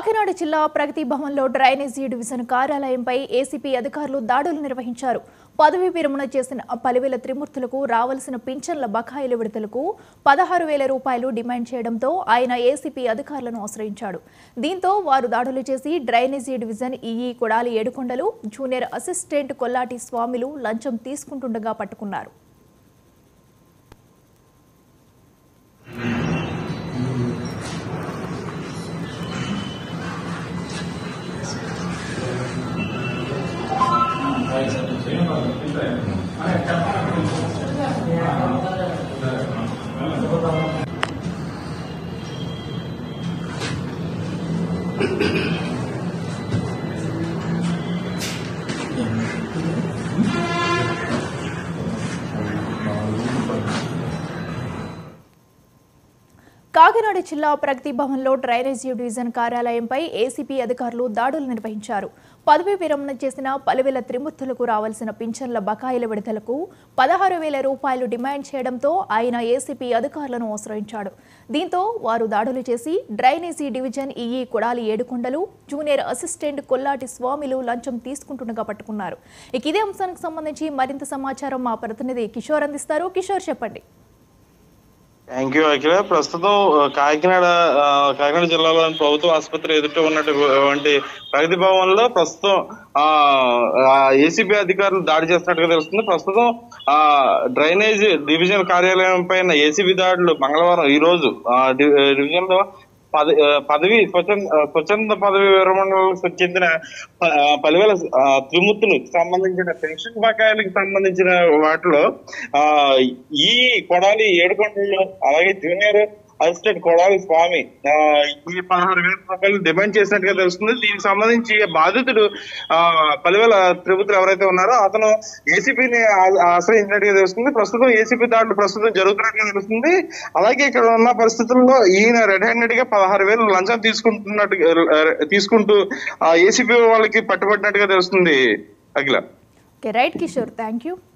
కాకినాడ జిల్లా ప్రగతి భవన్లో drainage division కార్యాలయంపై ACP అధికారులు దాడులు నిర్వహించారు పదవి విరమణ చేసిన పలువేల త్రిమూర్తులకు రావాల్సిన పింఛన్ల బకాయిల విడుదలకు పదహారు వేల రూపాయలు డిమాండ్ చేయడంతో ఆయన ఏసీపీ అధికారులను ఆశ్రయించాడు దీంతో వారు దాడులు చేసి drainage division EE Kodali Edukondalu junior assistant Kollati స్వామిలు లంచం తీసుకుంటుండగా పట్టుకున్నారు కాకినాడ జిల్లా ప్రగతి భవన్లో డ్రైనేజీ డివిజన్ కార్యాలయంపై ఏసీపీ అధికారులు దాడులు నిర్వహించారు పదవి విరమణ చేసిన పలువేల త్రిమూర్తులకు రావాల్సిన పింఛన్ల బకాయిల విడుదలకు పదహారు వేల రూపాయలు డిమాండ్ చేయడంతో ఆయన ఏసీపీ అధికారులను ఆశ్రయించాడు దీంతో వారు దాడులు చేసి drainage division EE Kodali Edukondalu junior assistant Kollati స్వామిలు లంచం తీసుకుంటుండగా పట్టుకున్నారు ఇక ఇదే అంశానికి సంబంధించి మరింత సమాచారం మా ప్రతినిధి కిషోర్ అందిస్తారు కిషోర్ చెప్పండి థ్యాంక్ యూ అఖిల ప్రస్తుతం ఆ, కాకినాడ ఆ, కాకినాడ జిల్లాలోని ప్రభుత్వ ఆసుపత్రి ఎదుట ఉన్నటువంటి ప్రగతి భవన్ లో ప్రస్తుతం ఆ ఏసీబీ అధికారులు దాడి చేస్తున్నట్టుగా తెలుస్తుంది ప్రస్తుతం ఆ డ్రైనేజ్ డివిజన్ కార్యాలయం పైన ఏసీబీ దాడులు మంగళవారం ఈ రోజు ఆ, డి- డివిజన్ లో పద ఆ, పదవి స్వచ్ఛంద ఆ, స్వచ్ఛంద పదవి విరమణకు చెందిన ప- ఆ, పదివేల ఆ, త్రిమూర్తులకు సంబంధించిన పెన్షన్ బకాయిలకు సంబంధించిన వాటిలో ఆ ఈ కొడాలి ఏడుకొండలు అలాగే జూనియర్ అసిస్టెంట్ కొడాలి స్వామి ఆ, ఈ పదహారు వేల రూపాయలు డిమాండ్ చేసినట్టుగా తెలుస్తుంది దీనికి సంబంధించి బాధితుడు ఆ పదివేల త్రిపుతులు ఎవరైతే ఉన్నారో అతను ఏసీపీని ఆశ్రయించినట్టుగా తెలుస్తుంది ప్రస్తుతం ఏసీపీ దాడులు ప్రస్తుతం జరుగుతున్నట్టుగా తెలుస్తుంది అలాగే ఇక్కడ ఉన్న పరిస్థితుల్లో ఈయన రెడ్ హ్యాండెడ్ గా పదహారు వేలు లంచం తీసుకుంటున్నట్టు తీసుకుంటూ ఆ ఏసీపీ వాళ్ళకి పట్టుబడినట్టుగా తెలుస్తుంది Akhila okay right Kishore thank you